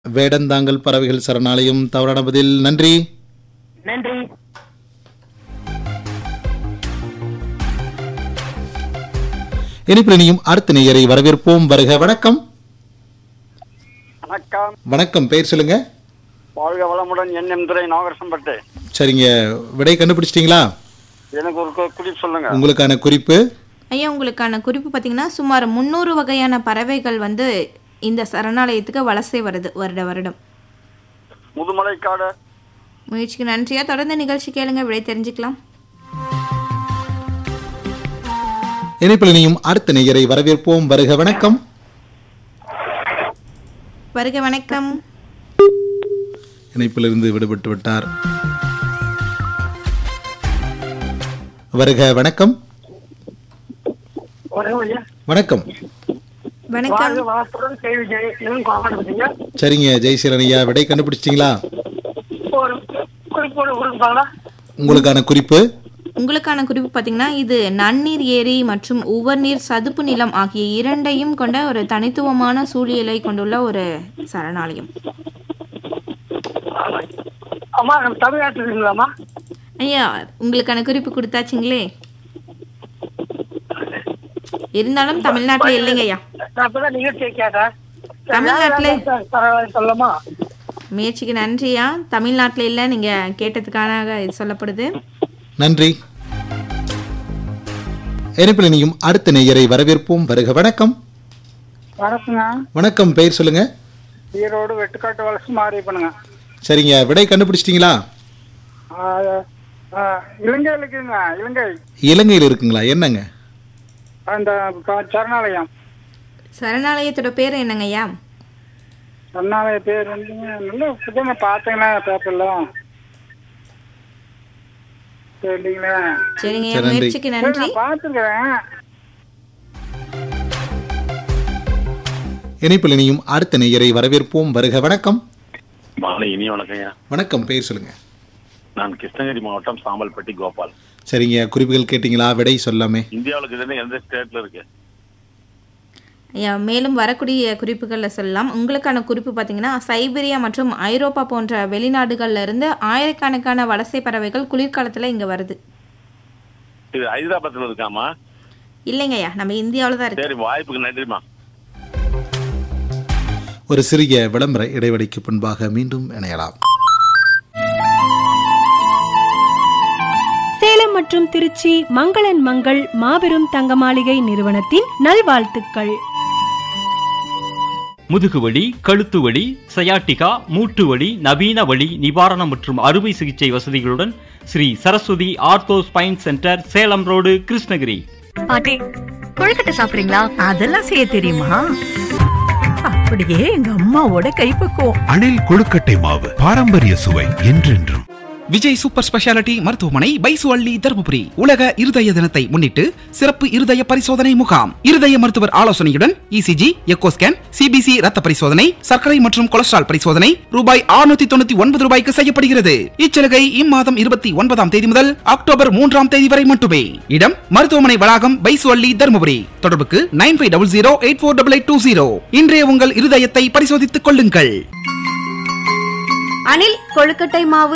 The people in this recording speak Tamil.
வேடந்தாங்கல் பறவைகள் சரணாலயம் தவறான பதில் நன்றி நன்றி இனிப்பிரணியும் அடுத்த நேயரை வரவேற்போம் வருக வணக்கம் வணக்கம் வணக்கம் பெயர் சொல்லுங்க வாழ்க வளமுடன் என் துறை நாகரசம்பட்டு சரிங்க விடை கண்டுபிடிச்சிட்டீங்களா எனக்கு ஒரு கு- குறிப்பு சொல்லுங்க உங்களுக்கான குறிப்பு ஐயா உங்களுக்கான குறிப்பு பார்த்தீங்கன்னா சுமார் முந்நூறு வகையான பறவைகள் வந்து இந்த சரணாலயத்துக்கு வலசை வருது வருட வருடம் முதுமலைக்காடு முயற்சிக்கு நன்றியா தொடர்ந்து நிகழ்ச்சி கேளுங்க விடை தெரிஞ்சுக்கலாம் இனிப்பிரணியும் அடுத்த நேயரை வரவேற்போம் வருக வணக்கம் வருக வணக்கம் இணைப்பிலிருந்து விடுபட்டு விட்டார் வருக வணக்கம் வணக்கம் வணக்கம் வளத்துடன் கேள்வி ஜெயம் காப்பாடுங்க சரிங்க ஜெய்சீலன் ஐயா விடை கண்டுபிடிச்சிட்டீங்களா ஒரு குறிப்போடு கொடுப்பாங்களா உங்களுக்கான குறிப்பு உங்களுக்கான குறிப்பு பார்த்தீங்கன்னா இது நன்னீர் ஏரி மற்றும் உவர்நீர் சதுப்பு நிலம் ஆகிய இரண்டையும் கொண்ட ஒரு தனித்துவமான சூழியலை கொண்டுள்ள ஒரு சரணாலயம் அம்மா நம்ம தமிழ்நாட்டில் இருக்கலாமா ஐயா உங்களுக்கான குறிப்பு கொடுத்தாச்சுங்களே இருந்தாலும் தமிழ்நாட்டில் இல்லைங்க ஐயா நான் இப்பதான் நிகழ்ச்சியை கேட்டேன் தமிழ்நாட்டிலே பரவாயில்ல சொல்லமா முயற்சிக்கு நன்றியா தமிழ்நாட்டில் இல்லை நீங்கள் கேட்டதுக்கான இது சொல்லப்படுது நன்றி இனிப்பிரணியும் அடுத்த நேயரை வரவேற்போம் வருக வணக்கம் வணக்கங்க வணக்கம் பெயர் சொல்லுங்க ஈரோடு வெட்டுக்காட்டு வளர்ச்சி மாறி பண்ணுங்க சரிங்க விடை கண்டுபிடிச்சிட்டீங்களா இலங்கையில் இருக்குங்க இலங்கை இலங்கையில் இருக்குங்களா என்னங்க அந்த சரணாலயம் சரணாலயத்தோட பேர் என்னங்க ஐயா சரணாலய பேர் வந்துங்க நல்ல புதுமை பார்த்தீங்களா பேப்பர்ல சரிங்களா சரிங்க ஐயா சரி, நன்றி. முயற்சிக்கு நன்றி நான் பார்த்துருக்கேன் இணைப்பிலனியும் அடுத்த நேயரை வரவேற்போம் வருக வணக்கம் மாலை இனி வணக்கம்யா வணக்கம் பெயர் சொல்லுங்க நான் கிருஷ்ணகிரி மாவட்டம் சாம்பல்பட்டி கோபால் சரிங்க குறிப்புகள் கேட்டிங்களா விடை சொல்லாமே இந்தியாவுல கிட்ட எந்த ஸ்டேட்ல இருக்கு ஐயா மேலும் வரக்கூடிய குறிப்புகளில் சொல்லலாம் உங்களுக்கான குறிப்பு பார்த்தீங்கன்னா சைபீரியா மற்றும் ஐரோப்பா போன்ற வெளிநாடுகள்ல இருந்து ஆயிரக்கணக்கான வலசை பறவைகள் குளிர்காலத்தில் இங்கே வருது இது ஹைதராபாத்ல இருக்காமா இல்லைங்க ஐயா நம்ம இந்தியாவில் தான் இருக்கு சரி வாய்ப்புக்கு நன்றிமா ஒரு சிறிய விளம்பர இடைவெளிக்கு பின்பாக மீண்டும் இணையலாம் சேலம் மற்றும் திருச்சி மங்களன் மங்கள் மாபெரும் தங்க மாளிகை நிறுவனத்தின் நல்வாழ்த்துக்கள் முதுகுவலி கழுத்து வலி சயாட்டிகா மூட்டு வலி நவீன வலி நிவாரணம் மற்றும் அறுவை சிகிச்சை வசதிகளுடன் Sri Saraswathi ortho spine centre Salem road Krishnagiri பாட்டி கொழுக்கட்டை சாப்பிடுறீங்களா அதெல்லாம் செய்ய தெரியுமா அப்படியே எங்க அம்மாவோட கைப்பக்குவம் அணில் கொழுக்கட்டை மாவு பாரம்பரிய சுவை என்றென்றும் விஜய் சூப்பர் ஸ்பெஷாலிட்டி மருத்துவமனை பைசுவள்ளி தருமபுரி உலக இருதய தினத்தை முன்னிட்டு சிறப்பு இருதய பரிசோதனை முகாம் இருதய மருத்துவர் ஆலோசனையுடன் இசிஜி எக்கோ ஸ்கேன் சிபிசி ரத்த பரிசோதனை சர்க்கரை மற்றும் கொலஸ்ட்ரால் பரிசோதனை ரூபாய் 699 தொண்ணூத்தி ஒன்பது ரூபாய்க்கு செய்யப்படுகிறது இச்சலுகை இம்மாதம் இருபத்தி ஒன்பதாம் தேதி முதல் அக்டோபர் மூன்றாம் தேதி வரை மட்டுமே இடம் மருத்துவமனை வளாகம் பைசுவள்ளி தருமபுரி தொடர்புக்கு nine five double zero eight four double eight two zero இன்றைய உங்கள் இருதயத்தை பரிசோதித்துக் கொள்ளுங்கள் அணில் கொழுக்கட்டை மாவு